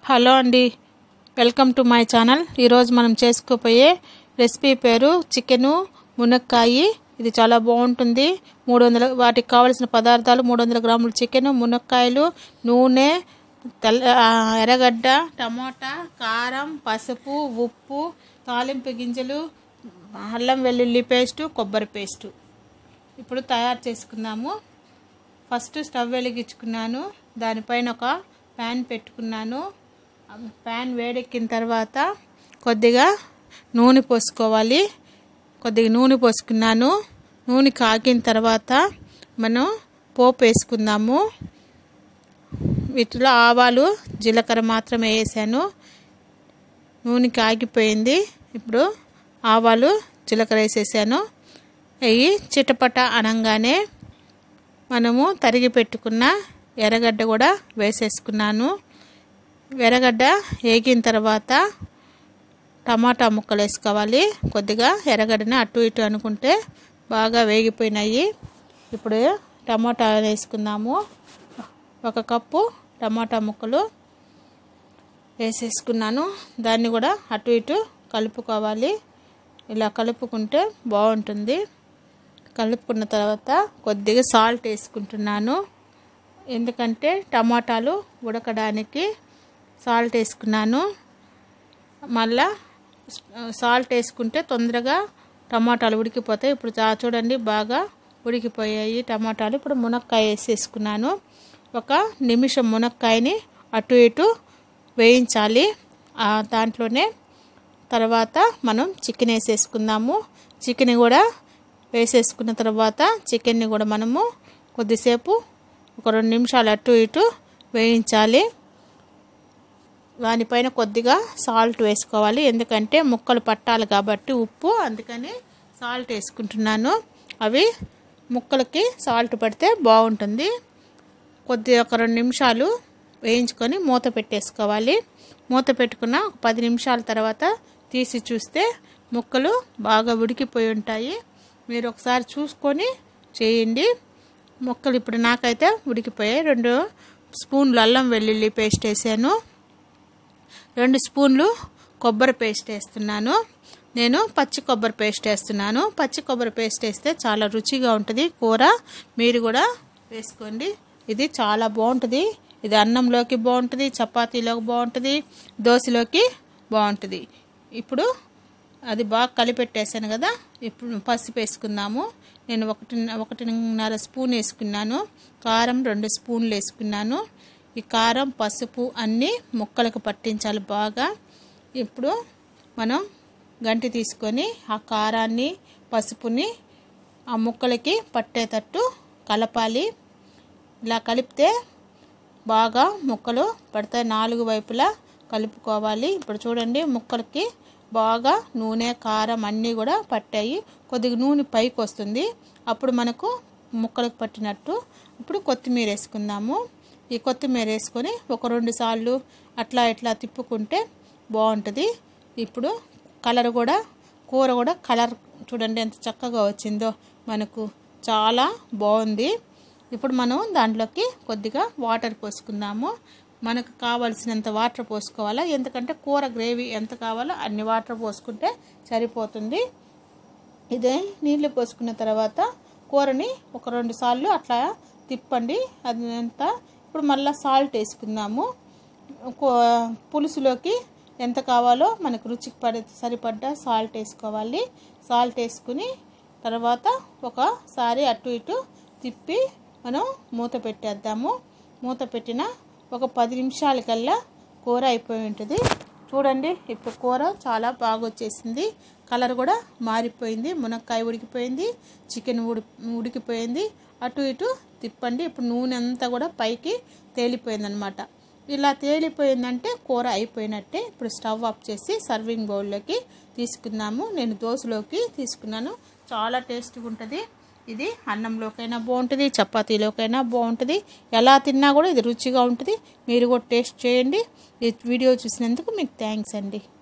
hello అండి welcome to my channel ఈరోజు మనం చేసుకోపోయే రెసిపీ పేరు చికెను మునక్కాయి ఇది చాలా బాగుంటుంది మూడు వందల వాటికి కావలసిన పదార్థాలు మూడు వందల గ్రాముల చికెన్ మునక్కాయలు నూనె తెల్ల ఆ, ఎర్రగడ్డ టమోటా కారం పసుపు ఉప్పు తాలింపు గింజలు అల్లం వెల్లుల్లి పేస్టు కొబ్బరి పేస్టు ఇప్పుడు తయారు చేసుకుందాము ఫస్ట్ స్టవ్ వెలిగించుకున్నాను దానిపైన ఒక ప్యాన్ పెట్టుకున్నాను ఆ ప్యాన్ వేడెక్కిన తర్వాత కొద్దిగా నూనె పోసుకోవాలి కొద్దిగా నూనె పోసుకున్నాను నూనె కాగిన తర్వాత మనం పోపు వేసుకుందాము వీటిలో ఆవాలు జీలకర్ర మాత్రమే వేసాను నూనె కాగిపోయింది ఇప్పుడు ఆవాలు జీలకర్ర వేసేసాను అవి చిటపట అనగానే మనము తరిగి పెట్టుకున్న ఎర్రగడ్డ కూడా వేసేసుకున్నాను ఎర్రగడ్డ వేగిన తర్వాత టమాటా ముక్కలు వేసుకోవాలి కొద్దిగా ఎర్రగడ్డని అటు ఇటు అనుకుంటే బాగా వేగిపోయినాయి ఇప్పుడు టమాటా వేసుకుందాము ఒక కప్పు టమాటా ముక్కలు వేసేసుకున్నాను దాన్ని కూడా అటు ఇటు కలుపుకోవాలి ఇలా కలుపుకుంటే బాగుంటుంది కలుపుకున్న తర్వాత కొద్దిగా సాల్ట్ వేసుకుంటున్నాను ఎందుకంటే టమాటాలు ఉడకడానికి సాల్ట్ వేసుకున్నాను మళ్ళా సాల్ట్ వేసుకుంటే తొందరగా టమాటాలు ఉడికిపోతాయి ఇప్పుడు చా- చూడండి బాగా ఉడికిపోయాయి టమాటాలు ఇప్పుడు మునక్కాయ వేసేసుకున్నాను ఒక నిమిషం మునక్కాయని అటు ఇటు వేయించాలి ఆ దాంట్లోనే తర్వాత మనం చికెన్ వేసేసుకుందాము చికెన్ కూడా వేసేసుకున్న తర్వాత చికెన్ని కూడా మనము కొద్దిసేపు ఒక రెండు నిమిషాలు అటు ఇటు వేయించాలి దానిపైన కొద్దిగా సాల్ట్ వేసుకోవాలి ఎందుకంటే ముక్కలు పట్టాలి కాబట్టి ఉప్పు అందుకని సాల్ట్ వేసుకుంటున్నాను అవి ముక్కలకి సాల్ట్ పడితే బాగుంటుంది కొద్ది ఒక రెండు నిమిషాలు వేయించుకొని మూత పెట్టేసుకోవాలి మూత పెట్టుకున్న ఒక పది నిమిషాల తర్వాత తీసి చూస్తే ముక్కలు బాగా ఉడికిపోయి ఉంటాయి మీరు ఒకసారి చూసుకొని చేయండి ముక్కలు ఇప్పుడు నాకైతే ఉడికిపోయాయి రెండు స్పూన్లు అల్లం వెల్లుల్లి పేస్ట్ వేసాను రెండు స్పూన్లు కొబ్బరి పేస్ట్ వేస్తున్నాను నేను పచ్చి కొబ్బరి పేస్ట్ వేస్తున్నాను పచ్చి కొబ్బరి పేస్ట్ వేస్తే చాలా రుచిగా ఉంటుంది కూర మీరు కూడా వేసుకోండి ఇది చాలా బాగుంటుంది ఇది అన్నంలోకి బాగుంటుంది చపాతీలోకి బాగుంటుంది దోశలోకి బాగుంటుంది ఇప్పుడు అది బాగా కలిపెట్టేసాను కదా ఇప్పుడు పసుపు వేసుకుందాము నేను ఒకటి ఒకటిన్నర స్పూన్ వేసుకున్నాను కారం రెండు స్పూన్లు వేసుకున్నాను ఈ కారం పసుపు అన్నీ ముక్కలకు పట్టించాలి బాగా ఇప్పుడు మనం గంటి తీసుకొని ఆ కారాన్ని పసుపుని ఆ ముక్కలకి పట్టేటట్టు కలపాలి ఇలా కలిపితే బాగా ముక్కలు పడతాయి నాలుగు వైపులా కలుపుకోవాలి ఇప్పుడు చూడండి ముక్కలకి బాగా నూనె కారం అన్నీ కూడా పట్టాయి కొద్దిగా నూనె పైకి వస్తుంది అప్పుడు మనకు ముక్కలకు పట్టినట్టు ఇప్పుడు కొత్తిమీర వేసుకుందాము ఈ కొత్తిమీర వేసుకొని ఒక రెండు సార్లు అట్లా ఇట్లా తిప్పుకుంటే బాగుంటుంది ఇప్పుడు కలర్ కూడా కూర కూడా కలర్ చూడండి ఎంత చక్కగా వచ్చిందో మనకు చాలా బాగుంది ఇప్పుడు మనం దాంట్లోకి కొద్దిగా వాటర్ పోసుకుందాము మనకు కావలసినంత వాటర్ పోసుకోవాలా ఎందుకంటే కూర గ్రేవీ ఎంత కావాలో అన్ని వాటర్ పోసుకుంటే సరిపోతుంది ఇదే నీళ్ళు పోసుకున్న తర్వాత కూరని ఒక రెండు సార్లు అట్లా తిప్పండి అది అంతా ఇప్పుడు మళ్ళీ సాల్ట్ వేసుకుందాము కో- పులుసులోకి ఎంత కావాలో మనకు రుచికి పడే సరిపడ్డ సాల్ట్ వేసుకోవాలి సాల్ట్ వేసుకుని తర్వాత ఒకసారి అటు ఇటు తిప్పి మనం మూత పెట్టేద్దాము మూత పెట్టిన ఒక పది నిమిషాలకల్లా కూర అయిపోయి ఉంటుంది చూడండి ఇప్పుడు కూర చాలా బాగా వచ్చేసింది కలర్ కూడా మారిపోయింది మునక్కాయ ఉడికిపోయింది చికెన్ ఉడి ఉడికిపోయింది అటు ఇటు తిప్పండి ఇప్పుడు నూనె అంతా కూడా పైకి తేలిపోయిందనమాట ఇలా తేలిపోయిందంటే కూర అయిపోయినట్టే ఇప్పుడు స్టవ్ ఆఫ్ చేసి సర్వింగ్ బౌల్లోకి తీసుకున్నాము నేను దోశలోకి తీసుకున్నాను చాలా టేస్ట్గా ఉంటుంది ఇది అన్నంలోకైనా బాగుంటుంది చపాతీలోకైనా బాగుంటుంది ఎలా తిన్నా కూడా ఇది రుచిగా ఉంటుంది మీరు కూడా టేస్ట్ చేయండి ఈ వీడియో చూసినందుకు మీకు థ్యాంక్స్ అండి